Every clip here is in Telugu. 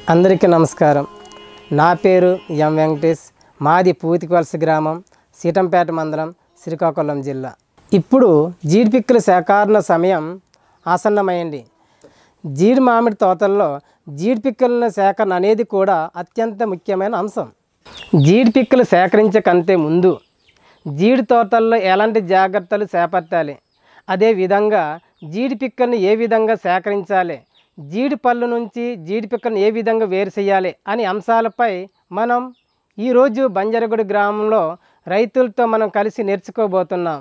అందరికీ నమస్కారం నా పేరు ఎం వెంకటేష్ మాది పూతికొలస గ్రామం సీతంపేట మండలం శ్రీకాకుళం జిల్లా ఇప్పుడు జీడి పిక్కల సేకరణ సమయం ఆసన్నమైంది జీడి మామిడి తోటల్లో జీడి పిక్కల సేకరణ అనేది కూడా అత్యంత ముఖ్యమైన అంశం జీడి పిక్కలు సేకరించే కంటే ముందు జీడి తోటల్లో ఎలాంటి జాగ్రత్తలు చేపట్టాలి అదేవిధంగా జీడి పిక్కల్ని ఏ విధంగా సేకరించాలి జీడి పళ్ళు నుంచి జీడి పిక్కలను ఏ విధంగా వేరు చేయాలి అనే అంశాలపై మనం ఈరోజు బంజరగుడి గ్రామంలో రైతులతో మనం కలిసి నేర్చుకోబోతున్నాం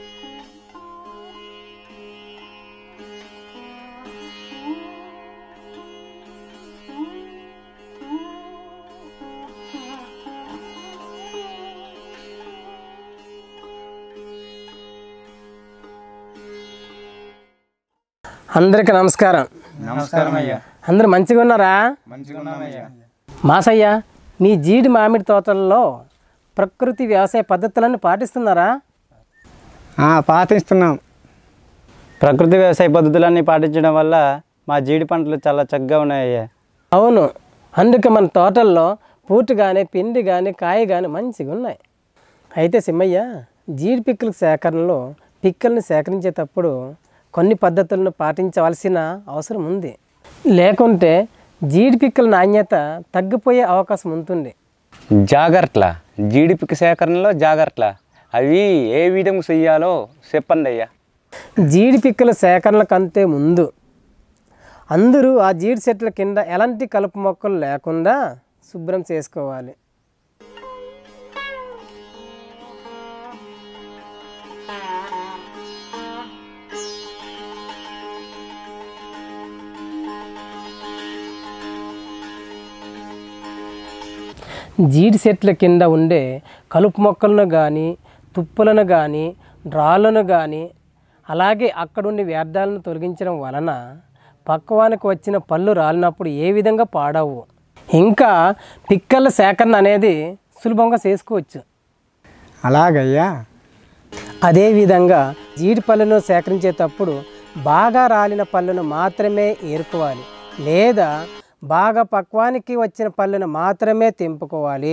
అందరికీ నమస్కారం నమస్కారం అయ్యా అందరు మంచిగా ఉన్నారా మంచిగా ఉన్నామయ్యా మాసయ్య మీ జీడి మామిడి తోటల్లో ప్రకృతి వ్యవసాయ పద్ధతులను పాటిస్తున్నారా పాటిస్తున్నాం ప్రకృతి వ్యవసాయ పద్ధతులన్నీ పాటించడం వల్ల మా జీడి పంటలు చాలా చక్కగా ఉన్నాయ్యా అవును అందుకే మన తోటల్లో పూట కానీ పిండి కానీ కాయ కానీ మంచిగా ఉన్నాయి అయితే సిమ్మయ్య జీడి పిక్కల సేకరణలో పిక్కల్ని సేకరించేటప్పుడు కొన్ని పద్ధతులను పాటించవలసిన అవసరం ఉంది లేకుంటే జీడి పిక్కల నాణ్యత తగ్గిపోయే అవకాశం ఉంటుంది జాగ్రత్త జీడిపిక సేకరణలో జాగ్రత్త అవి ఏ విధంగా చెయ్యాలో చెప్పండి అయ్యా జీడి పిక్కల సేకరణ కంటే ముందు అందరూ ఆ జీడి చెట్ల కింద ఎలాంటి కలుపు మొక్కలు లేకుండా శుభ్రం చేసుకోవాలి జీడి చెట్ల కింద ఉండే కలుపు మొక్కలను కానీ తుప్పులను కానీ రాళ్ళను కానీ అలాగే అక్కడుండి వ్యర్థాలను తొలగించడం వలన పక్వానికి వచ్చిన పళ్ళు రాలినప్పుడు ఏ విధంగా పాడవు ఇంకా పిక్కల సేకరణ అనేది సులభంగా చేసుకోవచ్చు అలాగయ్యా అదేవిధంగా జీడి పళ్ళను సేకరించేటప్పుడు బాగా రాలిన పళ్ళను మాత్రమే ఏరుకోవాలి లేదా బాగా పక్వానికి వచ్చిన పళ్ళను మాత్రమే తెంపుకోవాలి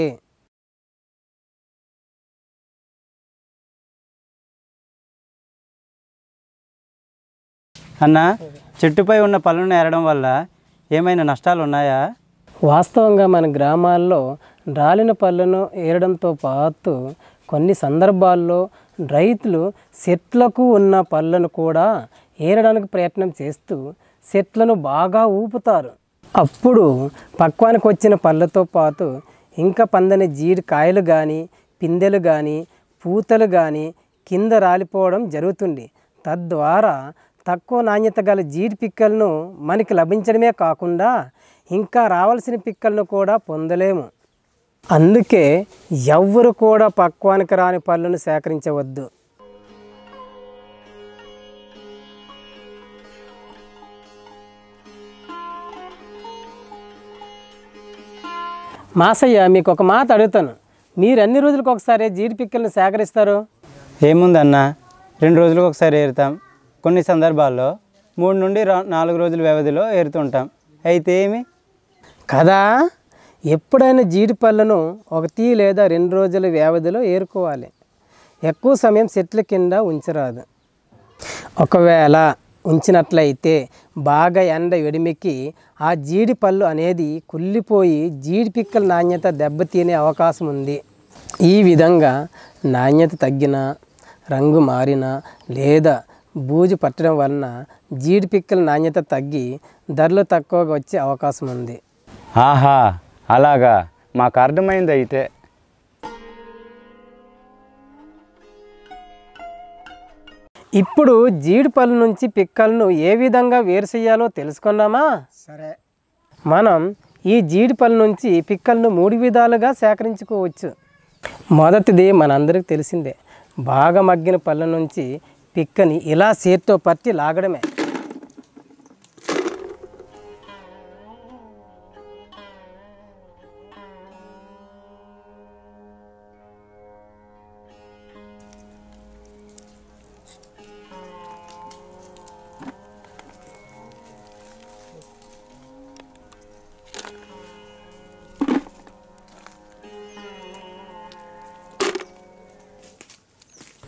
అన్న చెట్టుపై ఉన్న పళ్ళను ఏరడం వల్ల ఏమైనా నష్టాలు ఉన్నాయా వాస్తవంగా మన గ్రామాల్లో రాలిన పళ్ళను ఏరడంతో పాటు కొన్ని సందర్భాల్లో రైతులు చెట్లకు ఉన్న పళ్ళను కూడా ఏరడానికి ప్రయత్నం చేస్తూ చెట్లను బాగా ఊపుతారు అప్పుడు పక్వానికి వచ్చిన పళ్ళతో పాటు ఇంకా పందని జీడి కాయలు కానీ పిందెలు కానీ పూతలు కానీ కింద రాలిపోవడం జరుగుతుంది తద్వారా తక్కువ నాణ్యత గల జీడి పిక్కలను మనకి లభించడమే కాకుండా ఇంకా రావాల్సిన పిక్కలను కూడా పొందలేము అందుకే ఎవ్వరు కూడా పక్వానికి రాని పళ్ళను సేకరించవద్దు మాసయ్య మీకు ఒక మాట అడుగుతాను మీరు ఎన్ని రోజులకు ఒకసారి జీడి పిక్కలను సేకరిస్తారు ఏముందన్న రెండు రోజులకు ఒకసారి ఏరుతాం కొన్ని సందర్భాల్లో మూడు నుండి రా- నాలుగు రోజుల వ్యవధిలో ఏరుతుంటాం అయితే ఏమి కదా ఎప్పుడైనా జీడి పళ్ళను ఒకటి లేదా రెండు రోజుల వ్యవధిలో ఏరుకోవాలి ఎక్కువ సమయం చెట్ల కింద ఉంచరాదు ఒకవేళ ఉంచినట్లయితే బాగా ఎండ వెడిమికి ఆ జీడి పళ్ళు అనేది కుళ్ళిపోయి జీడి పిక్కల నాణ్యత దెబ్బతినే అవకాశం ఉంది ఈ విధంగా నాణ్యత తగ్గిన రంగు మారిన లేదా బూజు పట్టడం వలన జీడి పిక్కల నాణ్యత తగ్గి ధరలు తక్కువగా వచ్చే అవకాశం ఉంది ఆహా అలాగా మాకు అర్థమైంది అయితే ఇప్పుడు జీడిపళ్ళ నుంచి పిక్కలను ఏ విధంగా వేరు చేయాలో తెలుసుకున్నామా సరే మనం ఈ జీడిపళ్ళ నుంచి పిక్కలను మూడు విధాలుగా సేకరించుకోవచ్చు మొదటిది మనందరికీ తెలిసిందే బాగా మగ్గిన పళ్ళ నుంచి పిక్కని ఇలా చేత్తో పట్టి లాగడమే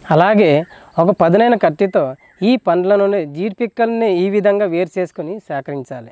అలాగే ఒక పదునైన కత్తితో ఈ పండ్ల నుండి జీడి పిక్కల్ని ఈ విధంగా వేరు చేసుకొని సేకరించాలి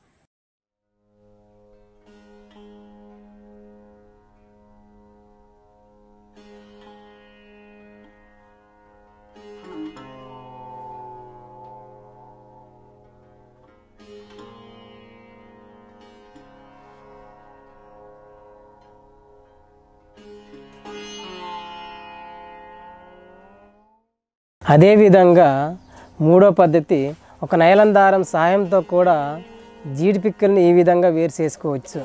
అదేవిధంగా మూడో పద్ధతి ఒక నైలం దారం సాయంతో కూడా జీడి పిక్కల్ని ఈ విధంగా వేరు చేసుకోవచ్చు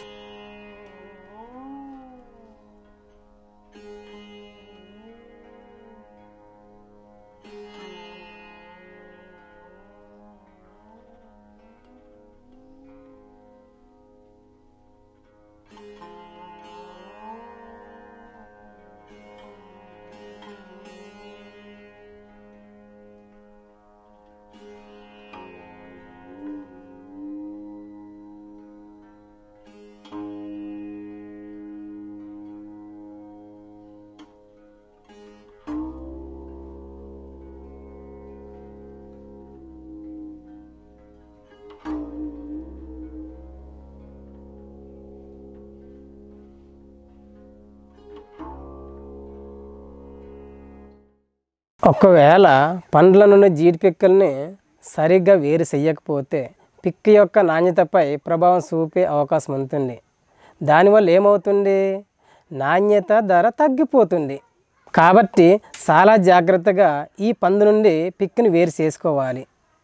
ఒకవేళ పండ్ల నుండి జీడి పిక్కల్ని సరిగ్గా వేరు చెయ్యకపోతే పిక్క యొక్క నాణ్యతపై ప్రభావం చూపే అవకాశం ఉంటుంది దానివల్ల ఏమవుతుంది నాణ్యత ధర తగ్గిపోతుంది కాబట్టి చాలా జాగ్రత్తగా ఈ పండు నుండి పిక్ని వేరు చేసుకోవాలి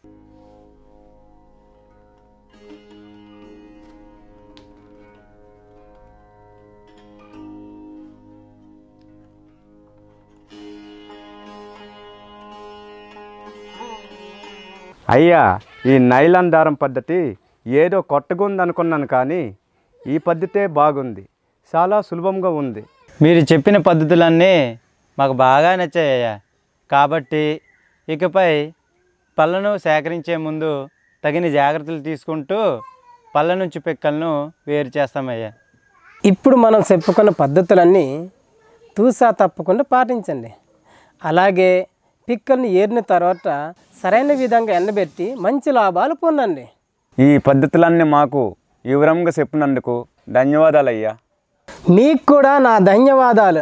అయ్యా ఈ నైలాన్ దారం పద్ధతి ఏదో కొత్తగా ఉందనుకున్నాను కానీ ఈ పద్ధతే బాగుంది చాలా సులభంగా ఉంది మీరు చెప్పిన పద్ధతులన్నీ మాకు బాగా నచ్చాయ్యా కాబట్టి ఇకపై పళ్ళను సేకరించే ముందు తగిన జాగ్రత్తలు తీసుకుంటూ పళ్ళ నుంచి పిక్కలను వేరు చేస్తామయ్యా ఇప్పుడు మనం చెప్పుకున్న పద్ధతులన్నీ తూసా తప్పకుండా పాటించండి అలాగే పిక్కల్ని ఏరిన తర్వాత సరైన విధంగా ఎండబెట్టి మంచి లాభాలు పొందండి ఈ పద్ధతులన్నీ మాకు వివరంగా చెప్పినందుకు ధన్యవాదాలయ్యా మీకు కూడా నా ధన్యవాదాలు